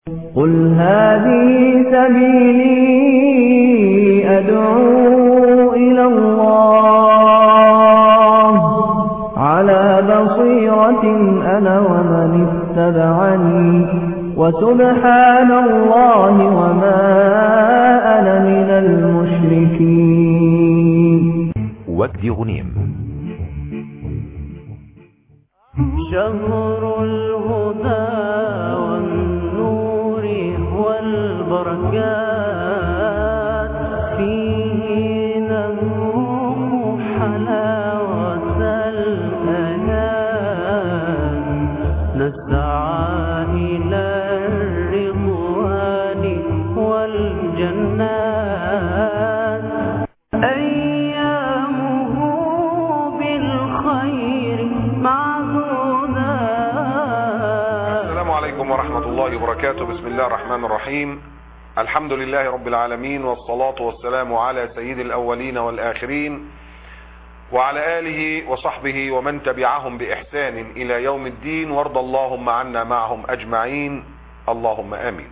قل هذه سبيلي أدعو إلى الله على بصيرة أنا ومن اتبعني وسبحان الله وما أنا من المشركين وجد غنيم شهر الهدى والنور والبركات فيه نذوق حلاوة الأنام نسعى إلى الرضوان والجنات أيامه بالخير معدودات السلام عليكم ورحمة الله وبركاته بسم الله الرحمن الرحيم الحمد لله رب العالمين والصلاة والسلام على سيد الأولين والآخرين وعلى آله وصحبه ومن تبعهم بإحسان إلى يوم الدين وارض اللهم عنا معهم أجمعين اللهم آمين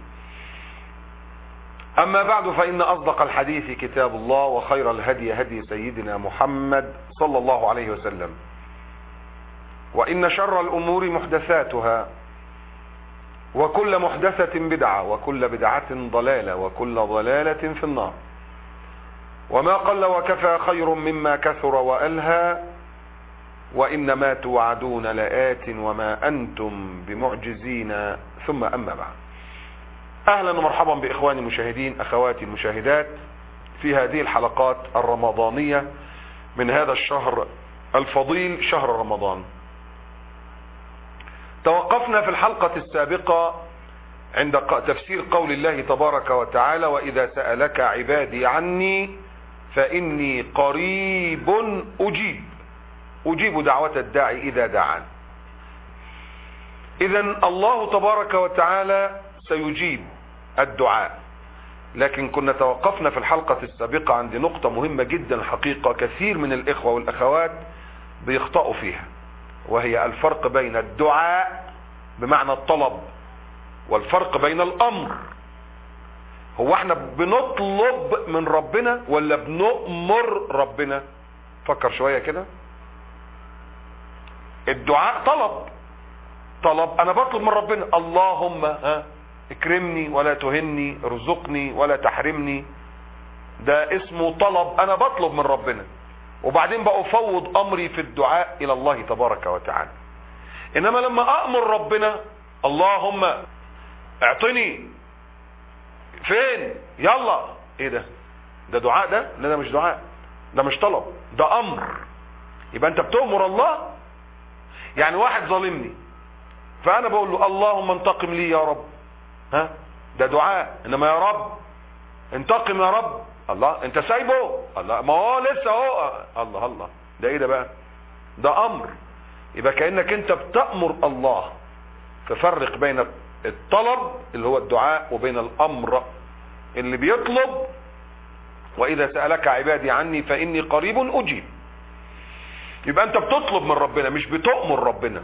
أما بعد فإن أصدق الحديث كتاب الله وخير الهدي هدي سيدنا محمد صلى الله عليه وسلم وإن شر الأمور محدثاتها وكل محدثة بدعة وكل بدعة ضلالة وكل ضلالة في النار وما قل وكفى خير مما كثر وألهى وإنما توعدون لآت وما أنتم بمعجزين ثم أما بعد أهلا ومرحبا بإخواني المشاهدين أخواتي المشاهدات في هذه الحلقات الرمضانية من هذا الشهر الفضيل شهر رمضان توقفنا في الحلقة السابقة عند ق- تفسير قول الله تبارك وتعالى وإذا سألك عبادي عني فإني قريب أجيب أجيب دعوة الداعي إذا دعان إذا الله تبارك وتعالى سيجيب الدعاء لكن كنا توقفنا في الحلقة السابقة عند نقطة مهمة جدا حقيقة كثير من الإخوة والأخوات بيخطئوا فيها وهي الفرق بين الدعاء بمعنى الطلب والفرق بين الامر هو احنا بنطلب من ربنا ولا بنؤمر ربنا فكر شوية كده الدعاء طلب طلب انا بطلب من ربنا اللهم ها اكرمني ولا تهني ارزقني ولا تحرمني ده اسمه طلب انا بطلب من ربنا وبعدين بأفوض امري في الدعاء الى الله تبارك وتعالى انما لما امر ربنا اللهم اعطني فين يلا ايه ده ده دعاء ده لا ده مش دعاء ده مش طلب ده امر يبقى انت بتؤمر الله يعني واحد ظالمني فانا بقول له اللهم انتقم لي يا رب ها ده دعاء انما يا رب انتقم يا رب الله انت سايبه الله ما هو لسه اهو الله الله ده ايه ده بقى ده امر يبقى كانك انت بتامر الله تفرق بين الطلب اللي هو الدعاء وبين الامر اللي بيطلب واذا سالك عبادي عني فاني قريب اجيب يبقى انت بتطلب من ربنا مش بتؤمر ربنا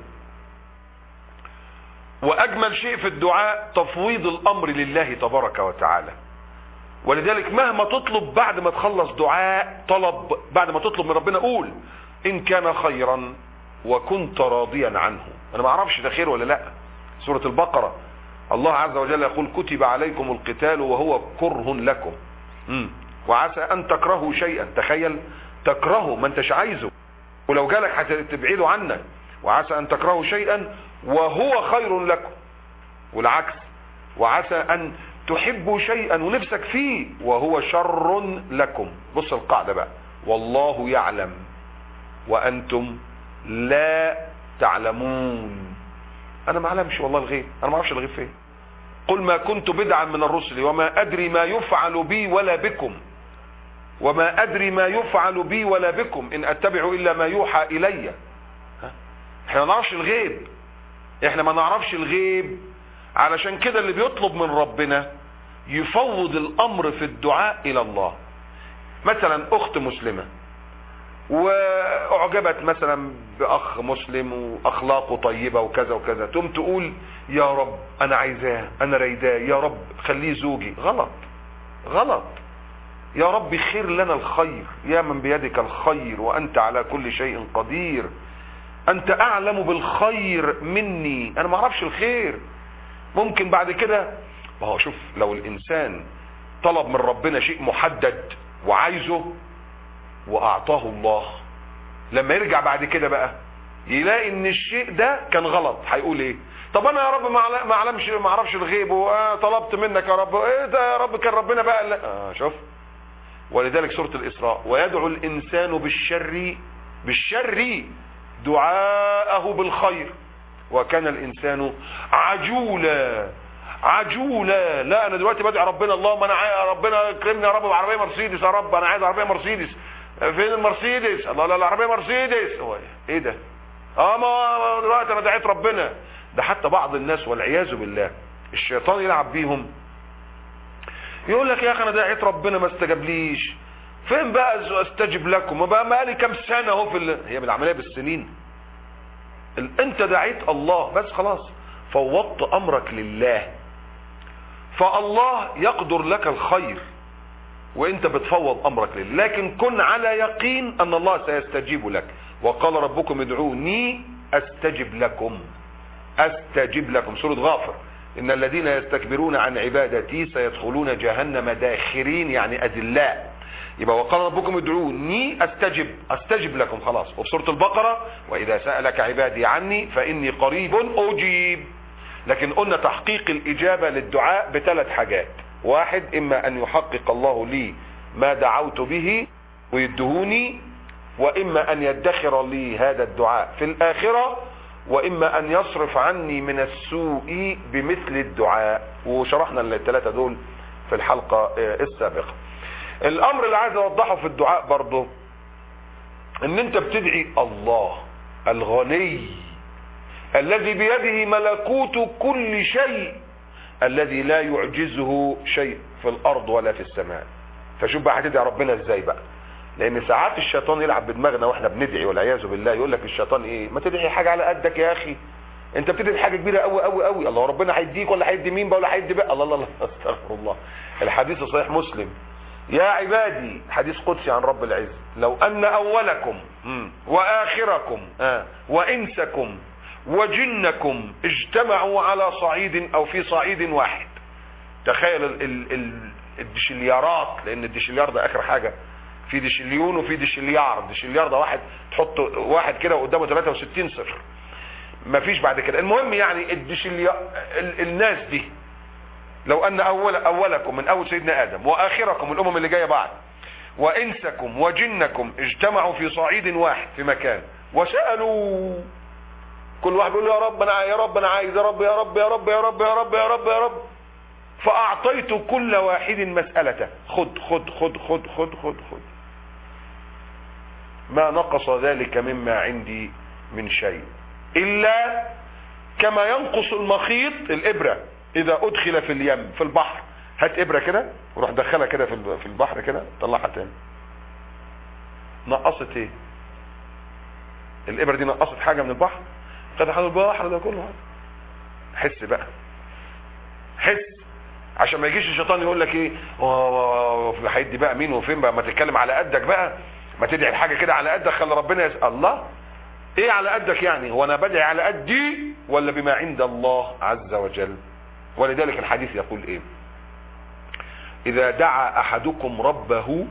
واجمل شيء في الدعاء تفويض الامر لله تبارك وتعالى ولذلك مهما تطلب بعد ما تخلص دعاء طلب بعد ما تطلب من ربنا قول ان كان خيرا وكنت راضيا عنه انا ما اعرفش ده خير ولا لا سورة البقرة الله عز وجل يقول كتب عليكم القتال وهو كره لكم مم. وعسى ان تكرهوا شيئا تخيل تكرهه ما انتش عايزه ولو جالك هتبعده عنك وعسى ان تكرهوا شيئا وهو خير لكم والعكس وعسى ان تحبوا شيئا ونفسك فيه وهو شر لكم بص القاعدة بقى والله يعلم وانتم لا تعلمون انا ما اعلمش والله الغيب انا ما اعرفش الغيب فين قل ما كنت بدعا من الرسل وما ادري ما يفعل بي ولا بكم وما ادري ما يفعل بي ولا بكم ان اتبع الا ما يوحى الي ها؟ احنا ما نعرفش الغيب احنا ما نعرفش الغيب علشان كده اللي بيطلب من ربنا يفوض الامر في الدعاء الى الله مثلا اخت مسلمة واعجبت مثلا باخ مسلم واخلاقه طيبه وكذا وكذا تقوم تقول يا رب انا عايزاه انا رايداه يا رب خليه زوجي غلط غلط يا رب خير لنا الخير يا من بيدك الخير وانت على كل شيء قدير انت اعلم بالخير مني انا ما اعرفش الخير ممكن بعد كده ما هو شوف لو الانسان طلب من ربنا شيء محدد وعايزه واعطاه الله لما يرجع بعد كده بقى يلاقي ان الشيء ده كان غلط هيقول ايه طب انا يا رب ما أعلم- ما اعلمش ما اعرفش الغيب وطلبت منك يا رب ايه ده يا رب كان ربنا بقى لا آه شوف ولذلك سورة الإسراء ويدعو الإنسان بالشر بالشر دعاءه بالخير وكان الإنسان عجولا عجولا لا أنا دلوقتي بدعي ربنا اللهم أنا عايز ربنا يكرمني يا رب بعربية مرسيدس يا رب أنا عايز عربية مرسيدس فين المرسيدس الله لا العربية مرسيدس هو إيه ده اه ما دلوقتي أنا دعيت ربنا ده حتى بعض الناس والعياذ بالله الشيطان يلعب بيهم يقول لك يا اخي انا دعيت ربنا ما استجابليش فين بقى استجب لكم ما بقى مالي كام سنه اهو في ال... هي بالعمليه بالسنين ال... انت دعيت الله بس خلاص فوضت امرك لله فالله يقدر لك الخير وانت بتفوض امرك لله لكن كن على يقين ان الله سيستجيب لك وقال ربكم ادعوني استجب لكم استجب لكم سورة غافر ان الذين يستكبرون عن عبادتي سيدخلون جهنم داخرين يعني اذلاء يبقى وقال ربكم ادعوني استجب استجب لكم خلاص وفي سورة البقرة واذا سألك عبادي عني فاني قريب اجيب لكن قلنا تحقيق الاجابة للدعاء بثلاث حاجات واحد اما ان يحقق الله لي ما دعوت به ويدهوني واما ان يدخر لي هذا الدعاء في الاخرة واما ان يصرف عني من السوء بمثل الدعاء وشرحنا الثلاثة دول في الحلقة آه، السابقة الامر اللي عايز اوضحه في الدعاء برضه ان انت بتدعي الله الغني الذي بيده ملكوت كل شيء الذي لا يعجزه شيء في الارض ولا في السماء فشوف بقى هتدعي ربنا ازاي بقى لان ساعات الشيطان يلعب بدماغنا واحنا بندعي والعياذ بالله يقول لك الشيطان ايه ما تدعي حاجه على قدك يا اخي انت بتدعي حاجه كبيره قوي قوي قوي الله ربنا هيديك ولا هيدي مين بقى ولا هيدي بقى الله الله الله استغفر الله الحديث صحيح مسلم يا عبادي حديث قدسي عن رب العزة لو ان اولكم مم، واخركم آه، وانسكم وجنكم اجتمعوا على صعيد او في صعيد واحد تخيل ال ال ال الدشليارات لان الدشليار ده اخر حاجة في دشليون وفي دشليار الدشليار ده واحد تحط واحد كده وقدامه 63 صفر مفيش بعد كده المهم يعني الدشليار ال الناس دي لو ان اول اولكم من اول سيدنا ادم واخركم الامم اللي جايه بعد وانسكم وجنكم اجتمعوا في صعيد واحد في مكان وسالوا كل واحد بيقول له يا رب انا يا رب انا عايز يا رب يا رب يا رب يا رب يا رب يا رب يا رب فاعطيت كل واحد مسألته خد خد خد خد خد خد خد ما نقص ذلك مما عندي من شيء الا كما ينقص المخيط الابرة اذا ادخل في اليم في البحر هات ابرة كده وروح دخلها كده في ال- في البحر كده طلعها تاني نقصت ايه الابرة دي نقصت حاجة من البحر خد حاجة البحر ده كله حس بقى حس عشان ما يجيش الشيطان يقول لك ايه اه هيدي بقى مين وفين بقى ما تتكلم على قدك بقى ما تدعي الحاجه كده على قدك خلي ربنا يسأل الله ايه على قدك يعني هو انا بدعي على قدي ولا بما عند الله عز وجل ولذلك الحديث يقول ايه اذا دعا احدكم ربه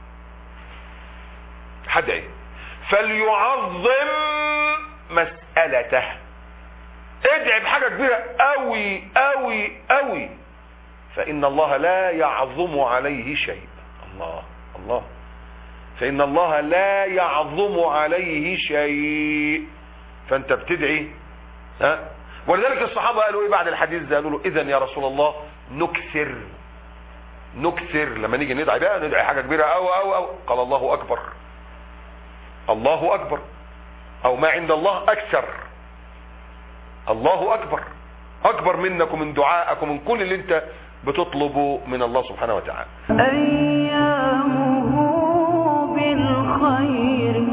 هدعي فليعظم مسألته ادعي بحاجة كبيرة قوي قوي قوي فإن الله لا يعظم عليه شيء الله الله فإن الله لا يعظم عليه شيء فأنت بتدعي ها ولذلك الصحابة قالوا ايه بعد الحديث ده قالوا له اذا يا رسول الله نكثر نكثر لما نيجي ندعي بقى ندعي حاجة كبيرة او او او قال الله اكبر الله اكبر او ما عند الله اكثر الله اكبر اكبر منك ومن دعائك ومن كل اللي انت بتطلبه من الله سبحانه وتعالى أيامه بالخير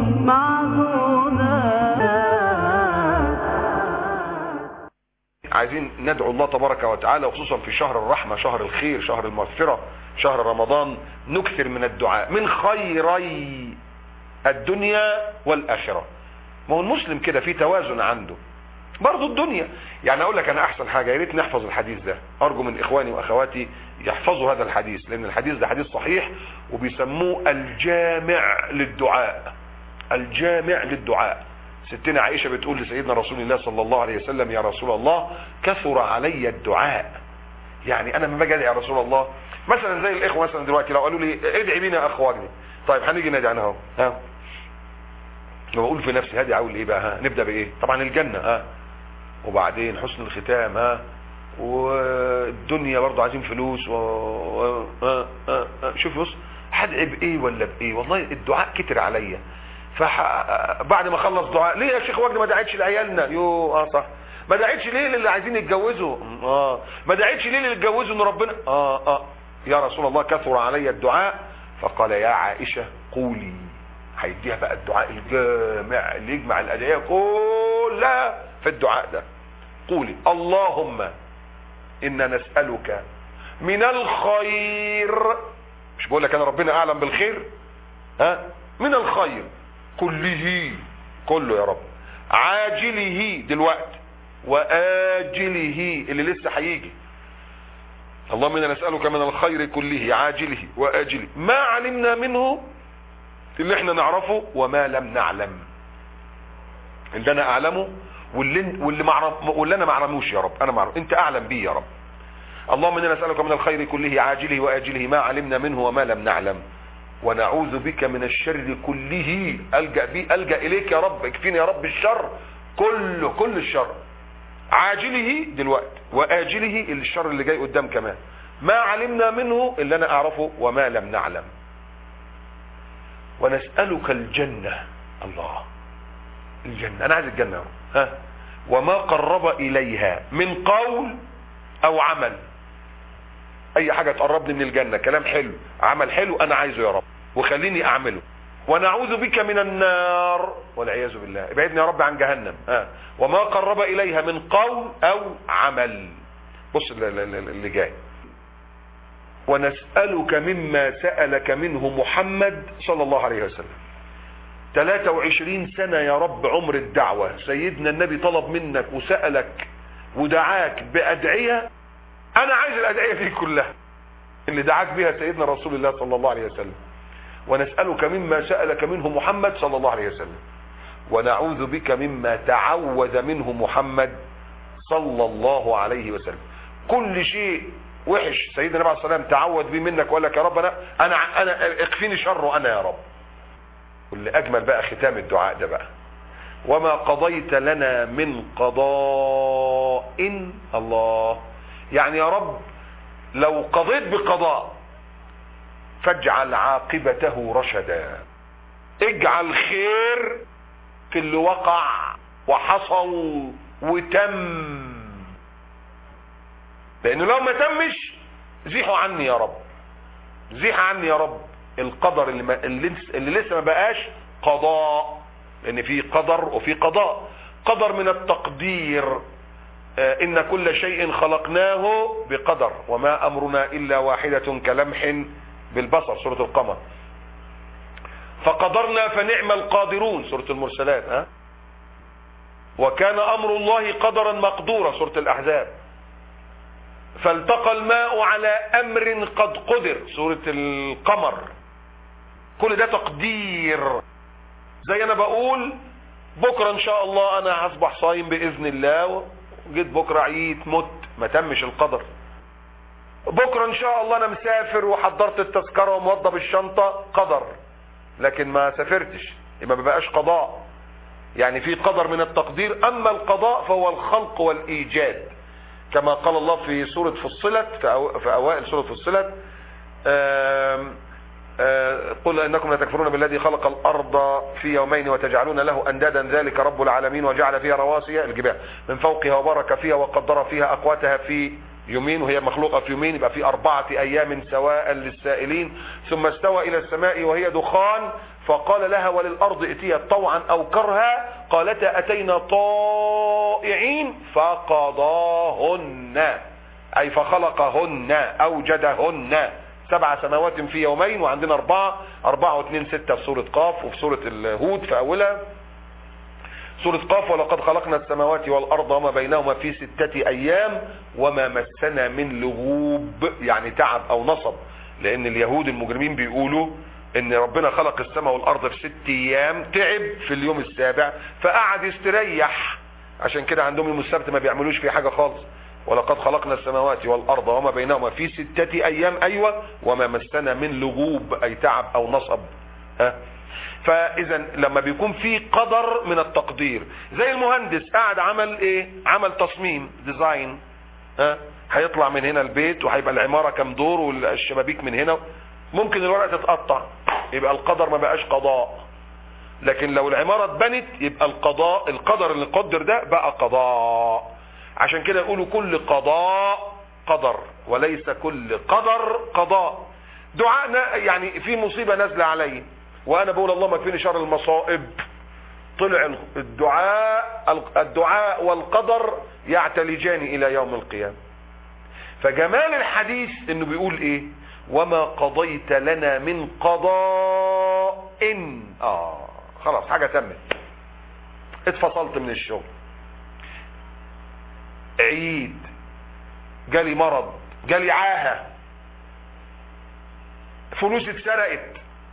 عايزين ندعو الله تبارك وتعالى وخصوصا في شهر الرحمة شهر الخير شهر المغفرة شهر رمضان نكثر من الدعاء من خيري الدنيا والآخرة ما هو المسلم كده في توازن عنده برضه الدنيا يعني اقول لك انا احسن حاجه يا ريت نحفظ الحديث ده ارجو من اخواني واخواتي يحفظوا هذا الحديث لان الحديث ده حديث صحيح وبيسموه الجامع للدعاء الجامع للدعاء ستنا عائشه بتقول لسيدنا رسول الله صلى الله عليه وسلم يا رسول الله كثر علي الدعاء يعني انا لما باجي ادعي يا رسول الله مثلا زي الاخوه مثلا دلوقتي لو قالوا لي ادعي بينا يا اخ وجدي طيب هنيجي ندعي انا اهو ها لما بقول في نفسي هادي اقول ايه بقى ها نبدا بايه طبعا الجنه ها وبعدين حسن الختام ها والدنيا برضه عايزين فلوس و... و... ها... ها... ها... شوف بص هدعي بايه ولا بايه والله الدعاء كتر عليا فح... بعد ما اخلص دعاء ليه يا شيخ وجدي ما دعيتش لعيالنا يو اه صح ما دعيتش ليه للي عايزين يتجوزوا اه ما دعيتش ليه للي يتجوزوا ان ربنا اه اه يا رسول الله كثر علي الدعاء فقال يا عائشه قولي هيديها بقى الدعاء الجامع اللي يجمع الادعيه كلها في الدعاء ده قولي اللهم انا نسالك من الخير مش بقول لك انا ربنا اعلم بالخير ها من الخير كله كله يا رب عاجله دلوقتي واجله اللي لسه هيجي اللهم انا نسالك من الخير كله عاجله واجله ما علمنا منه اللي احنا نعرفه وما لم نعلم اللي انا اعلمه واللي واللي معرف واللي انا ما اعلموش يا رب انا ما اعرف انت اعلم بيه يا رب اللهم انا نسالك من الخير كله عاجله واجله ما علمنا منه وما لم نعلم ونعوذ بك من الشر كله الجا بي الجا اليك يا رب اكفيني يا رب الشر كله كل الشر عاجله دلوقتي واجله الشر اللي جاي قدام كمان ما علمنا منه اللي انا اعرفه وما لم نعلم ونسألك الجنة الله الجنة انا عايز الجنة اهو. ها وما قرب اليها من قول او عمل اي حاجة تقربني من الجنة كلام حلو عمل حلو انا عايزه يا رب وخليني اعمله ونعوذ بك من النار والعياذ بالله ابعدني يا رب عن جهنم ها وما قرب اليها من قول او عمل بص اللي جاي ونسألك مما سألك منه محمد صلى الله عليه وسلم 23 سنة يا رب عمر الدعوة سيدنا النبي طلب منك وسألك ودعاك بأدعية أنا عايز الأدعية دي كلها اللي دعاك بها سيدنا رسول الله صلى الله عليه وسلم ونسألك مما سألك منه محمد صلى الله عليه وسلم ونعوذ بك مما تعوذ منه محمد صلى الله عليه وسلم كل شيء وحش سيدنا النبي عليه الصلاه والسلام تعوذ بيه منك وقال لك يا رب انا انا انا اكفيني شره انا يا رب واللي اجمل بقى ختام الدعاء ده بقى وما قضيت لنا من قضاء الله يعني يا رب لو قضيت بقضاء فاجعل عاقبته رشدا اجعل خير في اللي وقع وحصل وتم لانه لو ما تمش زيحوا عني يا رب زيح عني يا رب القدر اللي, ما اللي, اللي لسه ما بقاش قضاء لان في قدر وفي قضاء قدر من التقدير آه ان كل شيء خلقناه بقدر وما امرنا الا واحدة كلمح بالبصر سورة القمر فقدرنا فنعم القادرون سورة المرسلات ها وكان امر الله قدرا مقدورا سورة الاحزاب فالتقى الماء على امر قد قدر سورة القمر كل ده تقدير زي انا بقول بكرة ان شاء الله انا هصبح صايم باذن الله جيت بكرة عييت مت ما تمش القدر بكرة ان شاء الله انا مسافر وحضرت التذكرة وموضب الشنطة قدر لكن ما سافرتش يبقى ما بقاش قضاء يعني في قدر من التقدير اما القضاء فهو الخلق والايجاد كما قال الله في سورة فصلت في, أو في اوائل سورة فصلت آم آم قل انكم لتكفرون بالذي خلق الارض في يومين وتجعلون له اندادا ذلك رب العالمين وجعل فيها رواسي الجبال من فوقها وبارك فيها وقدر فيها اقواتها في يومين وهي مخلوقة في يومين يبقى في أربعة أيام سواء للسائلين ثم استوى إلى السماء وهي دخان فقال لها وللأرض ائتيا طوعا أو كرها قالتا أتينا طائعين فقضاهن أي فخلقهن أوجدهن سبع سماوات في يومين وعندنا أربعة أربعة واثنين ستة في سورة قاف وفي سورة الهود في أولها سورة قاف ولقد خلقنا السماوات والأرض وما بينهما في ستة أيام وما مسنا من لغوب يعني تعب أو نصب لأن اليهود المجرمين بيقولوا ان ربنا خلق السماء والارض في ست ايام تعب في اليوم السابع فقعد يستريح عشان كده عندهم يوم السبت ما بيعملوش فيه حاجة خالص ولقد خلقنا السماوات والارض وما بينهما في ستة ايام ايوه وما مسنا من لغوب اي تعب او نصب ها فاذا لما بيكون في قدر من التقدير زي المهندس قاعد عمل ايه عمل تصميم ديزاين ها هيطلع من هنا البيت وهيبقى العمارة كام دور والشبابيك من هنا ممكن الورقة تتقطع يبقى القدر ما بقاش قضاء لكن لو العمارة اتبنت يبقى القضاء القدر اللي قدر ده بقى قضاء عشان كده يقولوا كل قضاء قدر وليس كل قدر قضاء دعائنا يعني في مصيبة نازلة علي وانا بقول اللهم اكفيني شر المصائب طلع الدعاء الدعاء والقدر يعتلجان الى يوم القيامة فجمال الحديث انه بيقول ايه وما قضيت لنا من قضاء إن اه خلاص حاجة تمت اتفصلت من الشغل عيد جالي مرض جالي عاهة فلوس اتسرقت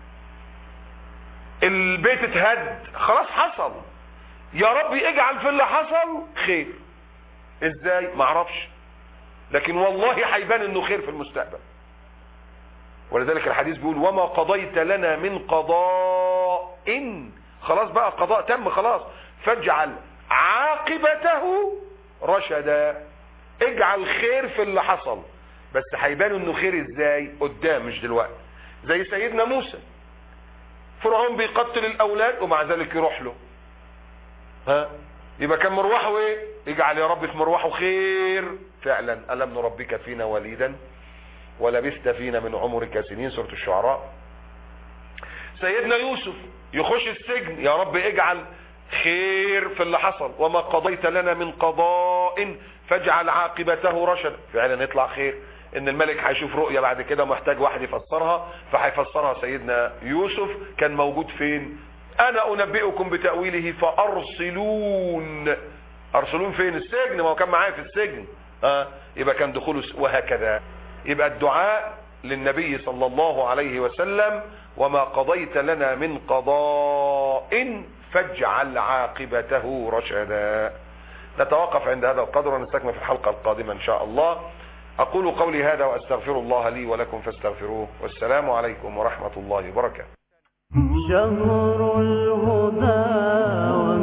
البيت اتهد خلاص حصل يا رب اجعل في اللي حصل خير ازاي معرفش لكن والله هيبان انه خير في المستقبل ولذلك الحديث بيقول وما قضيت لنا من قضاء إن خلاص بقى قضاء تم خلاص فاجعل عاقبته رشدا اجعل خير في اللي حصل بس هيبان انه خير ازاي قدام مش دلوقتي زي سيدنا موسى فرعون بيقتل الاولاد ومع ذلك يروح له ها يبقى كان مروحه ايه اجعل يا رب في مروحه خير فعلا الم نربك فينا وليدا ولبثت فينا من عمرك سنين سورة الشعراء سيدنا يوسف يخش السجن يا رب اجعل خير في اللي حصل وما قضيت لنا من قضاء فاجعل عاقبته رشد فعلا يطلع خير ان الملك هيشوف رؤية بعد كده محتاج واحد يفسرها فهيفسرها سيدنا يوسف كان موجود فين انا انبئكم بتأويله فارسلون ارسلون فين السجن ما هو كان معايا في السجن ها يبقى كان دخوله وهكذا يبقى الدعاء للنبي صلى الله عليه وسلم وما قضيت لنا من قضاء فاجعل عاقبته رشدا نتوقف عند هذا القدر ونستكمل في الحلقة القادمة إن شاء الله أقول قولي هذا وأستغفر الله لي ولكم فاستغفروه والسلام عليكم ورحمة الله وبركاته شهر الهدى